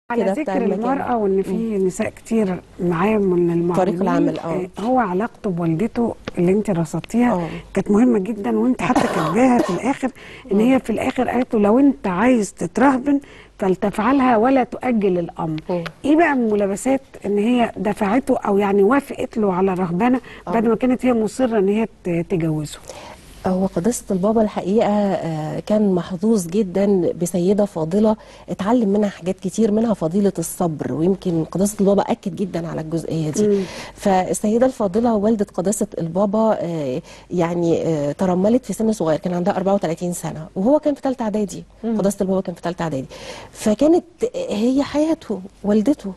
على كده ذكر بتاع المكان. المرأة وإن في نساء كتير معاه من المعلمين فريق العمل، آه. هو علاقته بوالدته اللي أنت رصدتيها آه. كانت مهمة جدا وأنت حتى كاتباها في الآخر إن هي في الآخر قالت له لو أنت عايز تترهبن فلتفعلها ولا تؤجل الأمر. مم. إيه بقى الملابسات إن هي دفعته أو يعني وافقت له على رهبنة بعد ما كانت هي مصرة إن هي ت- تجوزه. هو قداسة البابا الحقيقة آه، كان محظوظ جدا بسيدة فاضلة اتعلم منها حاجات كتير منها فضيلة الصبر ويمكن قداسة البابا أكد جدا على الجزئية دي فالسيدة الفاضلة والدة قداسة البابا آه، يعني آه، ترملت في سن صغير كان عندها 34 سنة وهو كان في ثالثة إعدادي قداسة البابا كان في ثالثة إعدادي فكانت هي حياته والدته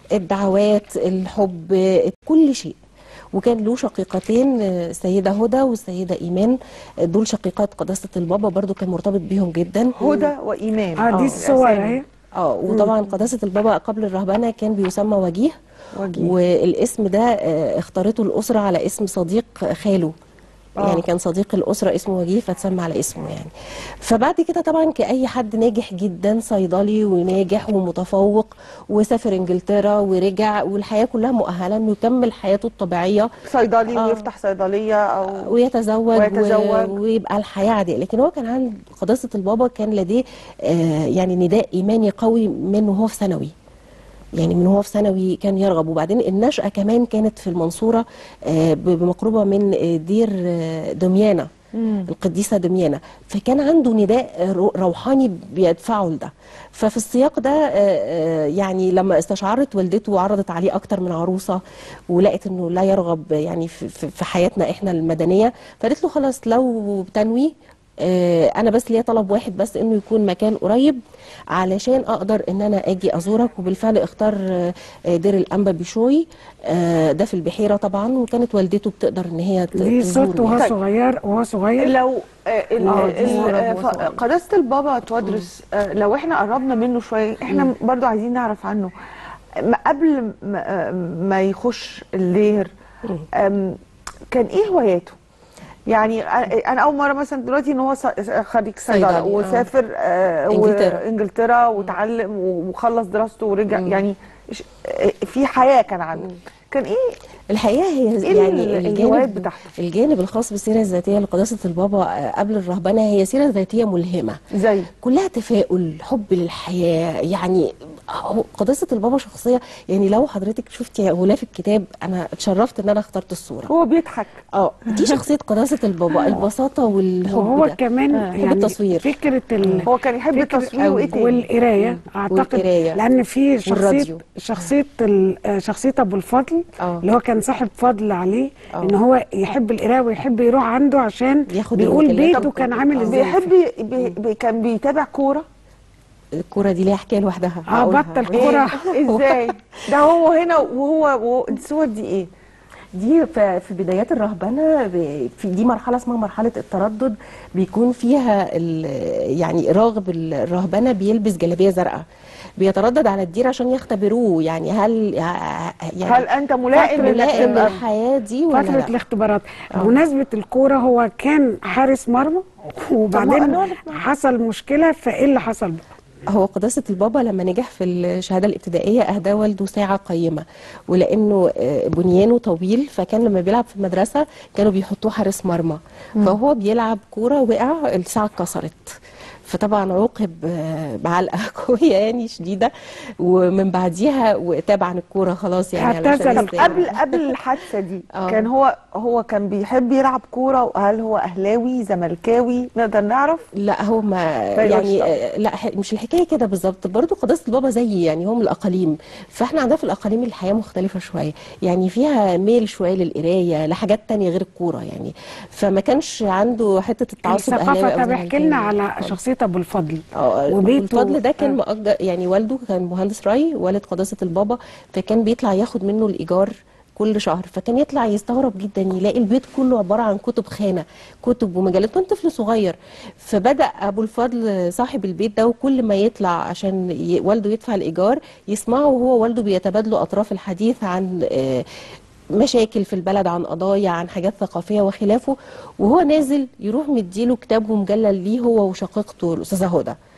الدعوات الحب آه، كل شيء وكان له شقيقتين آه، السيده هدى والسيده ايمان آه، دول شقيقات قداسه البابا برضو كان مرتبط بيهم جدا هدى وايمان اه دي آه، الصور الأسامي. اهي اه وطبعا قداسه البابا قبل الرهبنه كان بيسمى وجيه وجيه. والاسم ده آه، اختارته الاسره على اسم صديق خاله آه. يعني كان صديق الاسره اسمه وجيه فتسمى على اسمه يعني فبعد كده طبعا كاي حد ناجح جدا صيدلي وناجح ومتفوق وسافر انجلترا ورجع والحياه كلها مؤهله انه يكمل حياته الطبيعيه صيدلي آه. ويفتح صيدليه او ويتزوج, ويتزوج. و... ويبقى الحياة عادية لكن هو كان عند قداسة البابا كان لديه آه يعني نداء إيماني قوي من وهو في ثانوي يعني من وهو في ثانوي كان يرغب وبعدين النشأة كمان كانت في المنصورة آه ب- بمقربة من آه، دير آه، دميانة القديسة دميانة فكان عنده نداء رو- روحاني بيدفعه لده ففي السياق ده آه، آه، يعني لما استشعرت والدته وعرضت عليه أكتر من عروسة ولقت إنه لا يرغب يعني في- في في حياتنا إحنا المدنية فقالت له خلاص لو تنوي آه، انا بس ليا طلب واحد بس انه يكون مكان قريب علشان اقدر ان انا اجي ازورك وبالفعل اختار آه، آه، دير الانبا بشوي آه، ده في البحيره طبعا وكانت والدته بتقدر ان هي ت- دي تزوره صورته وهو يعني. طيب. صغير وهو صغير لو آه، ال- آه، ال- دي صورة آه، وهو ف- صغير. قداسه البابا تودرس آه، لو احنا قربنا منه شويه احنا برضو عايزين نعرف عنه ما قبل ما, آه، ما يخش اللير آم، كان ايه هواياته؟ يعني أنا- انا اول مره مثلا دلوقتي ان هو ص- خريج صيدله صيدلي، آه. وسافر آه، إنجلترا. وانجلترا وتعلم وخلص دراسته ورجع يعني ش- آه، في حياه كان عنده كان ايه الحقيقه هي إيه يعني ال- الهوايات الجانب بتاعته؟ الجانب الخاص بالسيره الذاتيه لقداسه البابا آه، قبل الرهبنه هي سيره ذاتيه ملهمه زي كلها تفاؤل حب للحياة يعني هو قداسة البابا شخصية يعني لو حضرتك شفتي غلاف الكتاب أنا اتشرفت إن أنا اخترت الصورة هو بيضحك اه دي شخصية قداسة البابا البساطة والحب وهو ده. كمان آه. حب يعني التصوير. فكره ال... هو كان يحب فكرة التصوير وايه تاني؟ والقرايه اعتقد والقراية. لان في شخصيه والراديو. شخصيه ال- آه، شخصيه ابو الفضل آه. اللي هو كان صاحب فضل عليه آه. ان هو يحب القرايه ويحب يروح عنده عشان ياخد بيقول المجلات. بيته كان عامل آه. ازاي بيحب بي بي كان بيتابع كوره الكورة دي ليها حكاية لوحدها اه هقولها. بطل كوره ازاي ده هو هنا وهو, وهو الصور دي ايه دي ف- في بدايات الرهبنه ب- في دي مرحله اسمها مرحله التردد بيكون فيها ال- يعني راغب الرهبنه بيلبس جلابيه زرقاء بيتردد على الدير عشان يختبروه يعني هل يعني هل انت ملائم انك ملائم تبقى للحياه دي ولا فتره لا؟ الاختبارات بمناسبه الكوره هو كان حارس مرمى وبعدين نقعد حصل مشكله فايه اللي حصل بقى؟ هو قداسة البابا لما نجح في الشهادة الابتدائية أهدى والده ساعة قيمة ولأنه آه، بنيانه طويل فكان لما بيلعب في المدرسة كانوا بيحطوه حارس مرمى فهو بيلعب كورة وقع الساعة اتكسرت فطبعا عوقب آه، بعلقة قوية يعني شديدة ومن بعديها وتاب عن الكورة خلاص يعني علشان اعتزل. طب يستاهل. قبل قبل الحادثه دي آه. كان هو هو كان بيحب يلعب كوره هل هو اهلاوي زملكاوي نقدر نعرف لا هو ما طيب يعني طبعا. آه، لا ح- مش الحكايه كده بالظبط برضو قداسه البابا زيي يعني هو من الاقاليم فاحنا عندنا في الاقاليم الحياه مختلفه شويه يعني فيها ميل شويه للقرايه لحاجات تانية غير الكوره يعني فما كانش عنده حته التعصب اهلاوي الثقافه أو طب احكي لنا زملكاوي. على شخصيه ابو الفضل اه وبيته الفضل ده كان آه. مؤجر يعني والده كان مهندس ري والد قداسه البابا فكان بيطلع ياخد منه الايجار كل شهر فكان يطلع يستغرب جدا يلاقي البيت كله عباره عن كتب خانه كتب ومجلات كان طفل صغير فبدا ابو الفضل صاحب البيت ده وكل ما يطلع عشان ي... والده يدفع الايجار يسمعه وهو والده بيتبادلوا اطراف الحديث عن آه، مشاكل في البلد عن قضايا عن حاجات ثقافيه وخلافه وهو نازل يروح مديله كتاب ومجلل ليه هو وشقيقته الاستاذه هدى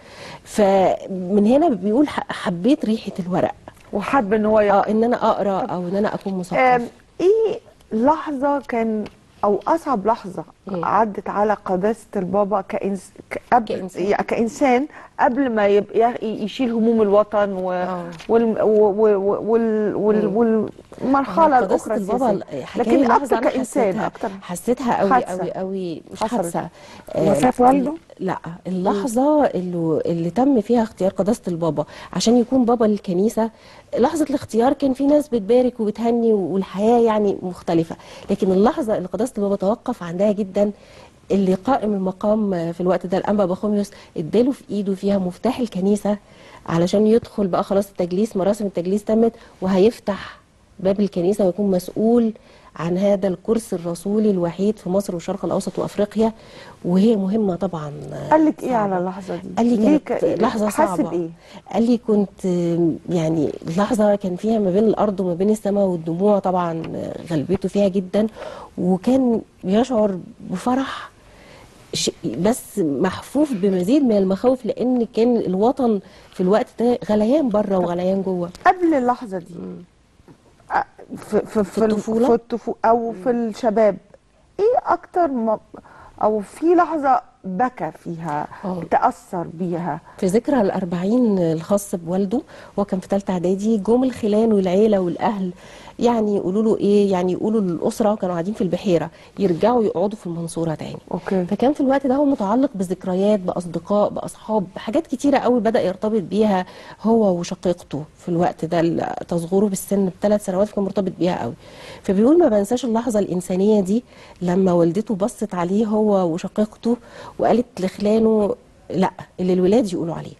فمن هنا بيقول ح- حبيت ريحه الورق وحب ان هو يقرأ. اه ان انا اقرا او ان انا اكون آم، مثقف ايه لحظه كان او اصعب لحظه مم. عدت على قداسه البابا كإنس... كأب... كإنسان. كإنسان. كانسان قبل ما يبقى يشيل هموم الوطن و... آه. وال... و... و... وال... وال... مم. والمرحله قداسة الاخرى البابا السياسية. حكى لي لكن لحظه اكتر انا كانسان حسيتها اكتر حسيتها قوي حادثة. قوي قوي مش حصلت. حادثه وفاة لا، والده؟ لا اللحظه اللي, اللي تم فيها اختيار قداسه البابا عشان يكون بابا للكنيسه لحظه الاختيار كان في ناس بتبارك وبتهني والحياه يعني مختلفه لكن اللحظه اللي قداسه البابا توقف عندها جدا اللي قائم المقام في الوقت ده الانبا بخوميوس اداله في ايده فيها مفتاح الكنيسه علشان يدخل بقى خلاص التجليس مراسم التجليس تمت وهيفتح باب الكنيسه ويكون مسؤول عن هذا الكرسي الرسولي الوحيد في مصر والشرق الاوسط وافريقيا وهي مهمه طبعا قال لك ايه صعبة. على اللحظه دي قال لي ليه كانت ك- لحظه حس صعبه بايه قال لي كنت آم، يعني لحظه كان فيها ما بين الارض وما بين السماء والدموع طبعا آه، غلبته فيها جدا وكان بيشعر بفرح ش- بس محفوف بمزيد من المخاوف لان كان الوطن في الوقت ده غليان بره وغليان جوه قبل اللحظه دي أ- في في في الطفولة؟ في الطفو او في الشباب ايه اكتر ما او في لحظه بكى فيها آه. تاثر بيها في ذكرى الأربعين الخاص بوالده هو كان في ثالثة إعدادي جم الخلان والعيلة والأهل يعني يقولوا له إيه يعني يقولوا للأسرة كانوا قاعدين في البحيرة يرجعوا يقعدوا في المنصورة تاني اوكي فكان في الوقت ده هو متعلق بذكريات بأصدقاء بأصحاب حاجات كتيرة قوي بدأ يرتبط بيها هو وشقيقته في الوقت ده ال- تصغره بالسن بثلاث سنوات فكان مرتبط بيها قوي فبيقول ما بنساش اللحظة الإنسانية دي لما والدته بصت عليه هو وشقيقته وقالت لخلانه لا اللي الولاد يقولوا عليه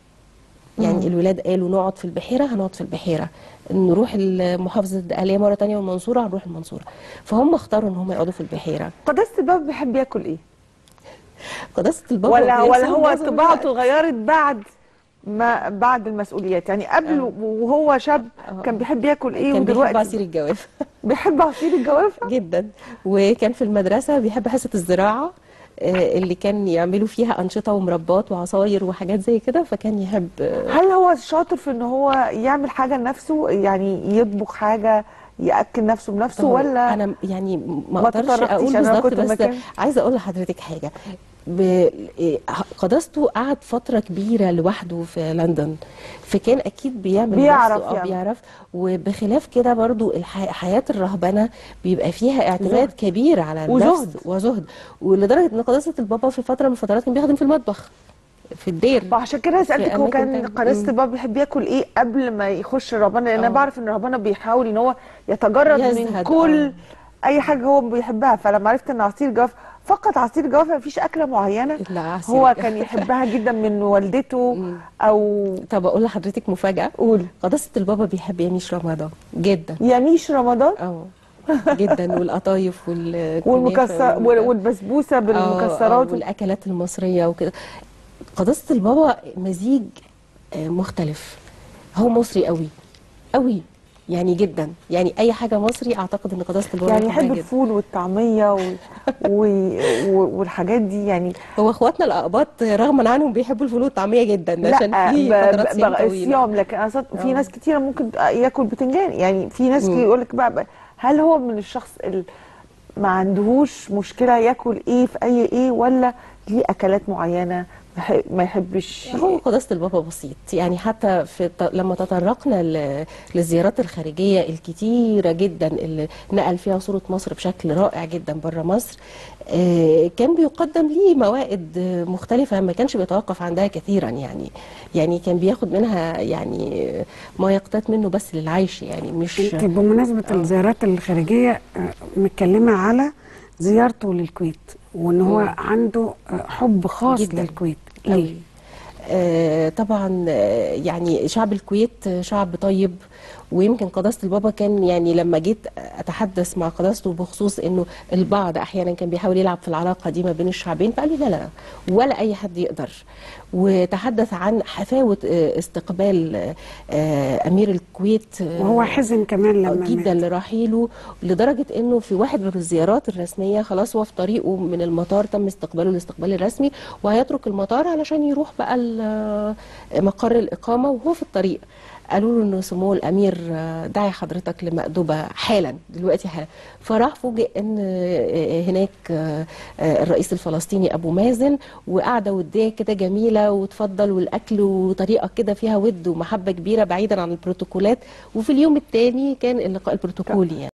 يعني الولاد قالوا نقعد في البحيرة هنقعد في البحيرة نروح محافظة الدقهلية مرة تانية والمنصورة هنروح المنصورة فهم اختاروا ان هم يقعدوا في البحيرة قداسه الباب بيحب ياكل ايه قداسة البابا ولا ولا بيحصل هو معظم طباعته الوقت. اتغيرت بعد ما بعد المسؤوليات يعني قبل آه. وهو شاب آه. كان بيحب ياكل ايه كان بيحب ودلوقتي عصير الجواف بيحب عصير الجوافه جدا وكان في المدرسة بيحب حصة الزراعة آه، اللي كان يعملوا فيها أنشطة ومربات وعصاير وحاجات زي كده فكان يحب آه، هل هو شاطر في ان هو يعمل حاجه لنفسه يعني يطبخ حاجه ياكل نفسه بنفسه طبعاً ولا انا يعني ما ما اقدرش تطرقتيش، اقول أنا بالظبط كنت بس مكان- عايزه اقول لحضرتك حاجه ب- إيه، قداسته قعد فتره كبيره لوحده في لندن فكان اكيد بيعمل بيعرف نفسه اه يعمل. بيعرف وبخلاف كده برضو الح- حياه الرهبنه بيبقى فيها اعتماد زهد. كبير على وزهد. النفس وزهد ولدرجه ان قداسه البابا في فتره من الفترات كان بيخدم في المطبخ في الدير فعشان كده سالتك هو أماكن كان تانية. قداسه مم. الباب بيحب ياكل ايه قبل ما يخش الرهبنه لان انا آه. بعرف ان الرهبنه بيحاول ان هو يتجرد من يزهد، كل آه. اي حاجه هو بيحبها فلما عرفت ان عصير جوافه فقط عصير جوافه مفيش اكله معينه لا عسل. هو كان يحبها جدا من والدته مم. او طب اقول لحضرتك مفاجاه قول قداسه البابا بيحب يميش رمضان جدا يميش رمضان اه جدا والقطايف وال والمكسر وال- والبسبوسه بالمكسرات والاكلات المصريه وكده قداسه البابا مزيج آه، مختلف هو مصري قوي قوي يعني جدا يعني اي حاجه مصري اعتقد ان قداسه البابا يعني بيحبها يحب جدا. الفول والطعميه و... و... و... والحاجات دي يعني هو اخواتنا الاقباط رغما عنهم بيحبوا الفول والطعميه جدا عشان في ب- فترات ب- صيام ب- طويله الصيام لكن أصلا في آه. ناس كتيره ممكن ياكل بتنجان يعني في ناس مم. يقول لك بقى, بقى هل هو من الشخص اللي ما عندهوش مشكله ياكل ايه في اي ايه ولا ليه اكلات معينه ما يح- ما يحبش هو قداسة البابا بسيط يعني حتى في الت- لما تطرقنا ل- للزيارات الخارجية الكتيرة جدا اللي نقل فيها صورة مصر بشكل رائع جدا بره مصر آه، كان بيقدم ليه موائد آه، مختلفة ما كانش بيتوقف عندها كثيرا يعني يعني كان بياخد منها يعني آه، ما يقتات منه بس للعيش يعني مش انت بمناسبه الزيارات الخارجيه آه، متكلمه على زيارته للكويت وان هو مم. عنده آه، حب خاص جداً. للكويت أوي. ليه؟ آه، طبعا آه، يعني شعب الكويت آه، شعب طيب ويمكن قداسة البابا كان يعني لما جيت اتحدث مع قداسته بخصوص انه البعض احيانا كان بيحاول يلعب في العلاقه دي ما بين الشعبين فقال لي لا لا ولا اي حد يقدر وتحدث عن حفاوه آه، استقبال آه، آه، امير الكويت آه، وهو حزن كمان لما جدا مات. لرحيله لدرجه انه في واحد من الزيارات الرسميه خلاص هو في طريقه من المطار تم استقباله الاستقبال الرسمي وهيترك المطار علشان يروح بقى ال- مقر الاقامه وهو في الطريق قالوا له انه سمو الامير آه، دعي حضرتك لمأدبه حالا دلوقتي حالا فراح فوجئ ان آه، هناك آه، آه، الرئيس الفلسطيني ابو مازن وقعده وديه كده جميله وتفضل والاكل وطريقه كده فيها ود ومحبه كبيره بعيدا عن البروتوكولات وفي اليوم الثاني كان اللقاء البروتوكولي يعني